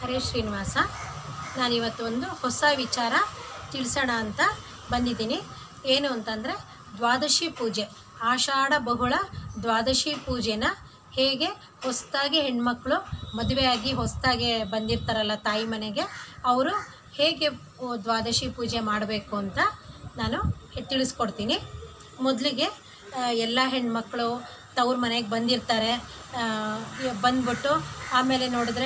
ಹರೇ ಶ್ರೀನಿವಾಸ ನಾನಿವತ್ತು ಒಂದು ಹೊಸ ವಿಚಾರ ತಿಳಿಸೋಣ ಅಂತ ಬಂದಿದ್ದೀನಿ ಏನು ಅಂತಂದರೆ ದ್ವಾದಶಿ ಪೂಜೆ ಆಷಾಢ ಬಹುಳ ದ್ವಾದಶಿ ಪೂಜೆನ ಹೇಗೆ ಹೊಸದಾಗಿ ಹೆಣ್ಮಕ್ಳು ಮದುವೆಯಾಗಿ ಹೊಸದಾಗಿ ಬಂದಿರ್ತಾರಲ್ಲ ತಾಯಿ ಮನೆಗೆ ಅವರು ಹೇಗೆ ಉ, ದ್ವಾದಶಿ ಪೂಜೆ ಮಾಡಬೇಕು ಅಂತ ನಾನು ಹೆ- ತಿಳಿಸ್ಕೊಡ್ತೀನಿ ಮೊದಲಿಗೆ ಎಲ್ಲ ಹೆಣ್ಮಕ್ಳು ತವ್ರ ಮನೆಗೆ ಬಂದಿರ್ತಾರೆ ಆ, ಇ- ಬಂದ್ಬಿಟ್ಟು ಆಮೇಲೆ ನೋಡಿದ್ರೆ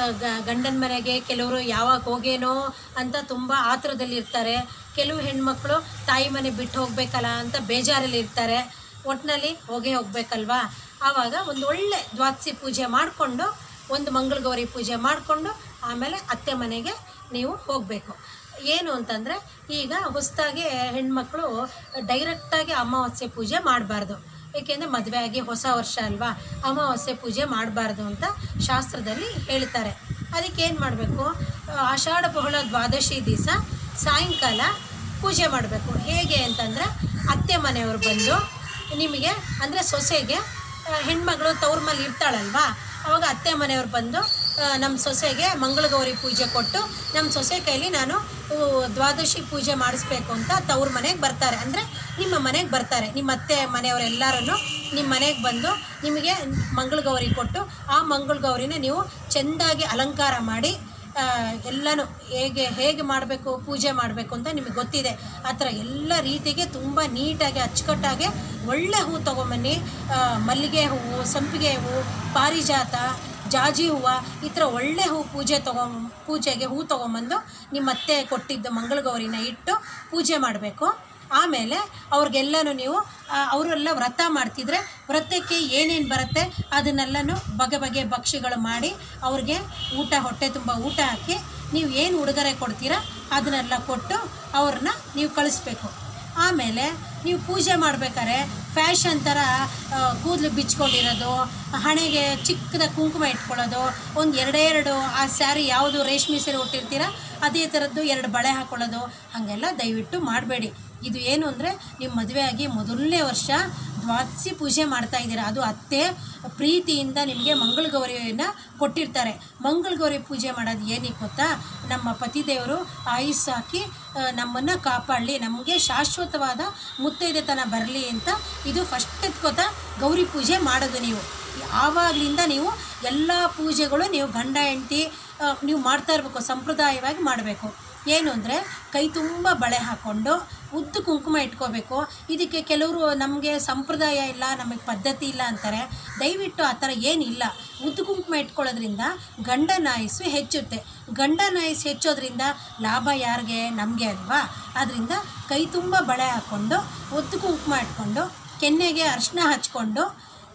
ಗಂಡನ ಮನೆಗೆ ಕೆಲವರು ಯಾವಾಗ ಹೋಗೇನೋ ಅಂತ ತುಂಬ ಆತುರದಲ್ಲಿರ್ತಾರೆ ಕೆಲವು ಹೆಣ್ಮಕ್ಳು ತಾಯಿ ಮನೆ ಬಿಟ್ಟು ಹೋಗ್ಬೇಕಲ್ಲ ಅಂತ ಬೇಜಾರಲ್ಲಿ ಇರ್ತಾರೆ ಒಟ್ಟಿನಲ್ಲಿ ಹೋಗೇ ಹೋಗ್ಬೇಕಲ್ವಾ ಆವಾಗ ಒಂದು ಒಳ್ಳೆ ದ್ವಾದಶಿ ಪೂಜೆ ಮಾಡಿಕೊಂಡು ಒಂದು ಮಂಗಳಗೌರಿ ಪೂಜೆ ಮಾಡಿಕೊಂಡು ಆಮೇಲೆ ಅತ್ತೆ ಮನೆಗೆ ನೀವು ಹೋಗಬೇಕು ಏನು ಅಂತಂದರೆ ಈಗ ಹೊಸದಾಗಿ ಹೆಣ್ಮಕ್ಳು ಡೈರೆಕ್ಟಾಗಿ ಅಮಾವಾಸ್ಯೆ ಪೂಜೆ ಮಾಡಬಾರ್ದು ಏಕೆಂದರೆ ಮದುವೆ ಆಗಿ ಹೊಸ ವರ್ಷ ಅಲ್ವಾ ಅಮಾವಾಸ್ಯೆ ಪೂಜೆ ಮಾಡಬಾರ್ದು ಅಂತ ಶಾಸ್ತ್ರದಲ್ಲಿ ಹೇಳ್ತಾರೆ ಅದಕ್ಕೆ ಏನು ಮಾಡಬೇಕು ಆಷಾಢ ಬಹುಳ ದ್ವಾದಶಿ ದಿವಸ ಸಾಯಂಕಾಲ ಪೂಜೆ ಮಾಡಬೇಕು ಹೇಗೆ ಅಂತಂದರೆ ಅತ್ತೆ ಮನೆಯವರು ಬಂದು ನಿಮಗೆ ಅಂದರೆ ಸೊಸೆಗೆ ಆ, ಹೆಣ್ಮಗಳು ತವ್ರ ಮನೇಲಿ ಇರ್ತಾಳಲ್ವಾ ಅವಾಗ ಅತ್ತೆ ಮನೆಯವ್ರು ಬಂದು ಆ, ನಮ್ಮ ಸೊಸೆಗೆ ಮಂಗಳಗೌರಿ ಪೂಜೆ ಕೊಟ್ಟು ನಮ್ಮ ಸೊಸೆ ಕೈಲಿ ನಾನು ಊ, ದ್ವಾದಶಿ ಪೂಜೆ ಮಾಡಿಸ್ಬೇಕು ಅಂತ ತವ್ರ ಮನೆಗೆ ಬರ್ತಾರೆ ಅಂದರೆ ನಿಮ್ಮ ಮನೆಗೆ ಬರ್ತಾರೆ ನಿಮ್ಮ ಅತ್ತೆ ಮನೆಯವರೆಲ್ಲರನ್ನು ನಿಮ್ಮ ಮನೆಗೆ ಬಂದು ನಿಮಗೆ ಮಂಗಳಗೌರಿ ಕೊಟ್ಟು ಆ ಮಂಗಳಗೌರಿನ ನೀವು ಚೆಂದಾಗಿ ಅಲಂಕಾರ ಮಾಡಿ ಆ, ಎಲ್ಲನೂ ಹೇಗೆ ಹೇಗೆ ಮಾಡಬೇಕು ಪೂಜೆ ಮಾಡಬೇಕು ಅಂತ ನಿಮಗೆ ಗೊತ್ತಿದೆ ಆ ಥರ ಎಲ್ಲ ರೀತಿಗೆ ತುಂಬ ನೀಟಾಗಿ ಅಚ್ಚುಕಟ್ಟಾಗಿ ಒಳ್ಳೆ ಹೂ ತೊಗೊಂಬನ್ನಿ ಆ, ಮಲ್ಲಿಗೆ ಹೂವು ಸಂಪಿಗೆ ಹೂವು ಪಾರಿಜಾತ ಜಾಜಿ ಹೂವು ಈ ಥರ ಒಳ್ಳೆ ಹೂ ಪೂಜೆ ತೊಗೊಂ ಪೂಜೆಗೆ ಹೂ ತೊಗೊಂಬಂದು ನಿಮ್ಮ ಅತ್ತೆ ಕೊಟ್ಟಿದ್ದ ಮಂಗಳಗೌರಿನ ಇಟ್ಟು ಪೂಜೆ ಮಾಡಬೇಕು ಆಮೇಲೆ ಅವ್ರಿಗೆಲ್ಲನೂ ನೀವು ಆ, ಅವರೆಲ್ಲ ವ್ರತ ಮಾಡ್ತಿದ್ರೆ ವ್ರತಕ್ಕೆ ಏನೇನು ಬರುತ್ತೆ ಅದನ್ನೆಲ್ಲನೂ ಬಗೆ ಬಗೆ ಭಕ್ಷ್ಯಗಳು ಮಾಡಿ ಅವ್ರಿಗೆ ಊಟ ಹೊಟ್ಟೆ ತುಂಬ ಊಟ ಹಾಕಿ ನೀವು ಏನು ಉಡುಗೊರೆ ಕೊಡ್ತೀರಾ ಅದನ್ನೆಲ್ಲ ಕೊಟ್ಟು ಅವ್ರನ್ನ ನೀವು ಕಳಿಸ್ಬೇಕು ಆಮೇಲೆ ನೀವು ಪೂಜೆ ಮಾಡ್ಬೇಕಾದ್ರೆ ಫ್ಯಾಷನ್ ಥರ ಕೂದಲು ಬಿಚ್ಕೊಂಡಿರೋದು ಹಣೆಗೆ ಚಿಕ್ಕದ ಕುಂಕುಮ ಇಟ್ಕೊಳ್ಳೋದು ಒಂದು ಎರಡೇ ಎರಡು ಆ ಸ್ಯಾರಿ ಯಾವುದು ರೇಷ್ಮೆ ಸೀರೆ ಉಟ್ಟಿರ್ತೀರ ಅದೇ ಥರದ್ದು ಎರಡು ಬಳೆ ಹಾಕೊಳ್ಳೋದು ಹಾಗೆಲ್ಲ ದಯವಿಟ್ಟು ಮಾಡಬೇಡಿ ಇದು ಏನು ಅಂದರೆ ನೀವು ಮದುವೆಯಾಗಿ ಮೊದಲನೇ ವರ್ಷ ದ್ವಾದಶಿ ಪೂಜೆ ಮಾಡ್ತಾ ಇದ್ದೀರಾ ಅದು ಅತ್ತೆ ಪ್ರೀತಿಯಿಂದ ನಿಮಗೆ ಮಂಗಳಗೌರಿಯನ್ನು ಕೊಟ್ಟಿರ್ತಾರೆ ಮಂಗಳಗೌರಿ ಪೂಜೆ ಮಾಡೋದು ಏನಕ್ಕೆ ಗೊತ್ತಾ ನಮ್ಮ ಪತಿದೇವರು ಆಯುಸ್ ಹಾಕಿ ನಮ್ಮನ್ನು ಕಾಪಾಡಲಿ ನಮಗೆ ಶಾಶ್ವತವಾದ ಮುತ್ತೈದೆತನ ಬರಲಿ ಅಂತ ಇದು ಫಸ್ಟ್ ಗೊತ್ತ ಗೌರಿ ಪೂಜೆ ಮಾಡೋದು ನೀವು ಆವಾಗಲಿಂದ ನೀವು ಎಲ್ಲ ಪೂಜೆಗಳು ನೀವು ಗಂಡ ಹೆಂಡತಿ ನೀವು ಮಾಡ್ತಾ ಇರಬೇಕು ಸಂಪ್ರದಾಯವಾಗಿ ಮಾಡಬೇಕು ಏನು ಅಂದರೆ ಕೈ ತುಂಬ ಬಳೆ ಹಾಕ್ಕೊಂಡು ಉದ್ದು ಕುಂಕುಮ ಇಟ್ಕೋಬೇಕು ಇದಕ್ಕೆ ಕೆಲವರು ನಮಗೆ ಸಂಪ್ರದಾಯ ಇಲ್ಲ ನಮಗೆ ಪದ್ಧತಿ ಇಲ್ಲ ಅಂತಾರೆ ದಯವಿಟ್ಟು ಆ ಥರ ಏನಿಲ್ಲ ಉದ್ದು ಕುಂಕುಮ ಇಟ್ಕೊಳ್ಳೋದ್ರಿಂದ ಗಂಡನ ಆಯುಸ್ಸು ಹೆಚ್ಚುತ್ತೆ ಗಂಡನ ಆಯುಸ್ಸು ಹೆಚ್ಚೋದ್ರಿಂದ ಲಾಭ ಯಾರಿಗೆ ನಮಗೆ ಅಲ್ವಾ ಆದ್ದರಿಂದ ಕೈ ತುಂಬ ಬಳೆ ಹಾಕ್ಕೊಂಡು ಉದ್ದು ಕುಂಕುಮ ಇಟ್ಕೊಂಡು ಕೆನ್ನೆಗೆ ಅರಿಶಿನ ಹಚ್ಕೊಂಡು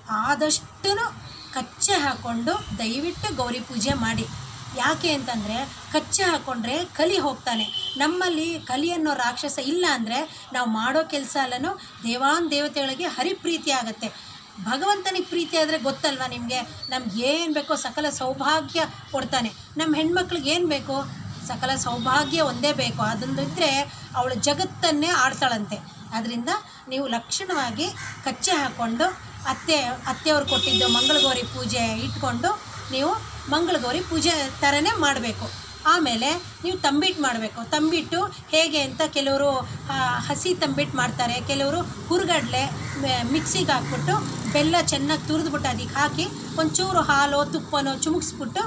ಆದಷ್ಟು ಕಚ್ಚೆ ಹಾಕ್ಕೊಂಡು ದಯವಿಟ್ಟು ಗೌರಿ ಪೂಜೆ ಮಾಡಿ ಯಾಕೆ ಅಂತಂದರೆ ಕಚ್ಚೆ ಹಾಕ್ಕೊಂಡ್ರೆ ಕಲಿ ಹೋಗ್ತಾನೆ ನಮ್ಮಲ್ಲಿ ಕಲಿ ಅನ್ನೋ ರಾಕ್ಷಸ ಇಲ್ಲ ಅಂದರೆ ನಾವು ಮಾಡೋ ಕೆಲಸ ಎಲ್ಲನೂ ದೇವಾನ್ ದೇವತೆಗಳಿಗೆ ಹರಿಪ್ರೀತಿ ಆಗುತ್ತೆ ಭಗವಂತನಿಗೆ ಪ್ರೀತಿ ಆದರೆ ಗೊತ್ತಲ್ವಾ ನಿಮಗೆ ನಮ್ಗೆ ಏನು ಬೇಕೋ ಸಕಲ ಸೌಭಾಗ್ಯ ಕೊಡ್ತಾನೆ ನಮ್ಮ ಹೆಣ್ಮಕ್ಳಿಗೆ ಏನು ಬೇಕು ಸಕಲ ಸೌಭಾಗ್ಯ ಒಂದೇ ಬೇಕು ಅದೊಂದಿದ್ದರೆ ಅವಳು ಜಗತ್ತನ್ನೇ ಆಡ್ತಾಳಂತೆ ಅದರಿಂದ ನೀವು ಲಕ್ಷಣವಾಗಿ ಕಚ್ಚೆ ಹಾಕ್ಕೊಂಡು ಅತ್ತೆ ಅತ್ತೆಯವ್ರು ಕೊಟ್ಟಿದ್ದು ಮಂಗಳಗೌರಿ ಪೂಜೆ ಇಟ್ಕೊಂಡು ನೀವು ಮಂಗಳಗೌರಿ ಪೂಜೆ ಥರನೇ ಮಾಡಬೇಕು ಆಮೇಲೆ ನೀವು ತಂಬಿಟ್ಟು ಮಾಡಬೇಕು ತಂಬಿಟ್ಟು ಹೇಗೆ ಅಂತ ಕೆಲವರು ಆ, ಹಸಿ ತಂಬಿಟ್ಟು ಮಾಡ್ತಾರೆ ಕೆಲವರು ಹುರುಗಡ್ಲೆ ಮಿಕ್ಸಿಗೆ ಹಾಕ್ಬಿಟ್ಟು ಬೆಲ್ಲ ಚೆನ್ನಾಗಿ ತುರಿದ್ಬಿಟ್ಟು ಅದಕ್ಕೆ ಹಾಕಿ ಒಂಚೂರು ಹಾಲು ತುಪ್ಪನೋ ಚುಮುಕ್ಸ್ಬಿಟ್ಟು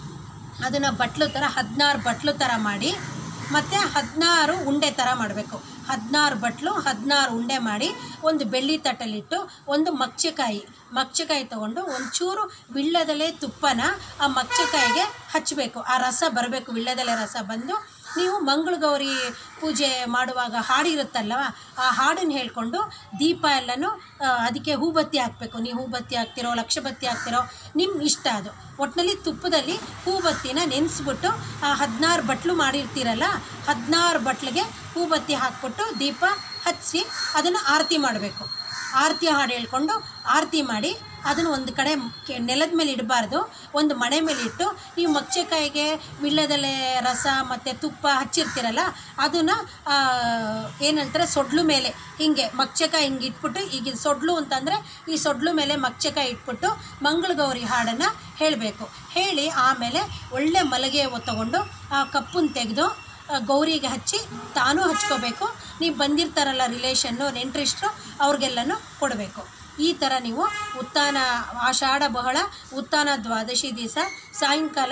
ಅದನ್ನು ಬಟ್ಲು ಥರ ಹದಿನಾರು ಬಟ್ಲು ಥರ ಮಾಡಿ ಮತ್ತು ಹದಿನಾರು ಉಂಡೆ ಥರ ಮಾಡಬೇಕು ಹದಿನಾರು ಬಟ್ಲು ಹದಿನಾರು ಉಂಡೆ ಮಾಡಿ ಒಂದು ಬೆಳ್ಳಿ ತಟ್ಟಲಿಟ್ಟು ಒಂದು ಮಚ್ಚಕಾಯಿ ಮಚ್ಚಕಾಯಿ ತೊಗೊಂಡು ಒಂಚೂರು ವಿಳ್ಯದೆಲೆ ತುಪ್ಪನ ಆ ಮಚ್ಚಕಾಯಿಗೆ ಹಚ್ಚಬೇಕು ಆ ರಸ ಬರಬೇಕು ವಿಳ್ಯದೆಲೆ ರಸ ಬಂದು ನೀವು ಮಂಗಳಗೌರಿ ಪೂಜೆ ಮಾಡುವಾಗ ಹಾಡಿರುತ್ತಲ್ಲವ ಆ ಹಾಡನ್ನು ಹೇಳ್ಕೊಂಡು ದೀಪ ಎಲ್ಲನೂ ಆ, ಅದಕ್ಕೆ ಹೂಬತ್ತಿ ಹಾಕಬೇಕು ನೀವು ಹೂಬತ್ತಿ ಹಾಕ್ತಿರೋ ಲಕ್ಷಬತ್ತಿ ಹಾಕ್ತಿರೋ ನಿಮ್ಮ ಇಷ್ಟ ಅದು ಒಟ್ಟಿನಲ್ಲಿ ತುಪ್ಪದಲ್ಲಿ ಹೂಬತ್ತಿನ ನೆನೆಸ್ಬಿಟ್ಟು ಆ ಹದಿನಾರು ಬಟ್ಲು ಮಾಡಿರ್ತೀರಲ್ಲ ಹದಿನಾರು ಬಟ್ಲಿಗೆ ಹೂಬತ್ತಿ ಹಾಕ್ಬಿಟ್ಟು ದೀಪ ಹಚ್ಚಿಸಿ ಅದನ್ನು ಆರತಿ ಮಾಡಬೇಕು ಆರತಿ ಹಾಡು ಹೇಳ್ಕೊಂಡು ಆರತಿ ಮಾಡಿ ಅದನ್ನು ಒಂದು ಕಡೆ ಕೆ- ನೆಲದ ಮೇಲೆ ಇಡಬಾರ್ದು ಒಂದು ಮಣೆ ಮೇಲೆ ಇಟ್ಟು ನೀವು ಮಚ್ಚೆಕಾಯಿಗೆ ವಿಳ್ಯದೆಲೆ ರಸ ಮತ್ತು ತುಪ್ಪ ಹಚ್ಚಿರ್ತೀರಲ್ಲ ಅದನ್ನು ಏನು ಹೇಳ್ತಾರೆ ಸೊಡ್ಲು ಮೇಲೆ ಹಿಂಗೆ ಮಚ್ಚೆಕಾಯಿ ಹಿಂಗೆ ಇಟ್ಬಿಟ್ಟು ಈಗ ಇದು ಸೊಡ್ಲು ಅಂತಂದರೆ ಈ ಸೊಡ್ಲು ಮೇಲೆ ಮಚ್ಚೆಕಾಯಿ ಇಟ್ಬಿಟ್ಟು ಮಂಗಳಗೌರಿ ಹಾಡನ್ನು ಹೇಳಬೇಕು ಹೇಳಿ ಆಮೇಲೆ ಒಳ್ಳೆ ಮಲಗೆ ತಗೊಂಡು ಆ ಕಪ್ಪನ್ನು ತೆಗೆದು ಗೌರಿಗೆ ಹಚ್ಚಿ ತಾನೂ ಹಚ್ಕೋಬೇಕು ನೀವು ಬಂದಿರ್ತಾರಲ್ಲ ರಿಲೇಷನ್ನು ನೆಂಟ್ರಿಸ್ಟ್ರು ಅವ್ರಿಗೆಲ್ಲನೂ ಕೊಡಬೇಕು ಈ ಥರ ನೀವು ಉತ್ಥಾನ ಆಷಾಢ ಬಹಳ ಉತ್ಥಾನ ದ್ವಾದಶಿ ದಿವಸ ಸಾಯಂಕಾಲ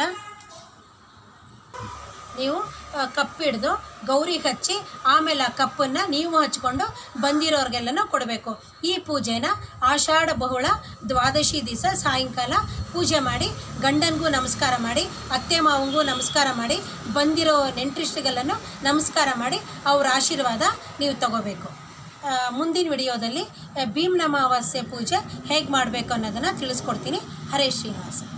ನೀವು ಕಪ್ ಹಿಡ್ದು ಗೌರಿಗೆ ಹಚ್ಚಿ ಆಮೇಲೆ ಆ ಕಪ್ಪನ್ನು ನೀವು ಹಚ್ಕೊಂಡು ಬಂದಿರೋರಿಗೆಲ್ಲನೂ ಕೊಡಬೇಕು ಈ ಪೂಜೆನ ಆಷಾಢ ಬಹುಳ ದ್ವಾದಶಿ ದಿವಸ ಸಾಯಂಕಾಲ ಪೂಜೆ ಮಾಡಿ ಗಂಡನಿಗೂ ನಮಸ್ಕಾರ ಮಾಡಿ ಅತ್ತೆ ಮಾವಂಗೂ ನಮಸ್ಕಾರ ಮಾಡಿ ಬಂದಿರೋ ನೆಂಟ್ರಿಸ್ಟಿಗೆಲ್ಲನೂ ನಮಸ್ಕಾರ ಮಾಡಿ ಅವ್ರ ಆಶೀರ್ವಾದ ನೀವು ತಗೋಬೇಕು ಆ, ಮುಂದಿನ ವಿಡಿಯೋದಲ್ಲಿ ಆ, ಭೀಮ್ನ ಅಮಾವಾಸ್ಯೆ ಪೂಜೆ ಹೇಗೆ ಮಾಡಬೇಕು ಅನ್ನೋದನ್ನು ತಿಳಿಸ್ಕೊಡ್ತೀನಿ ಹರೇ ಶ್ರೀನಿವಾಸ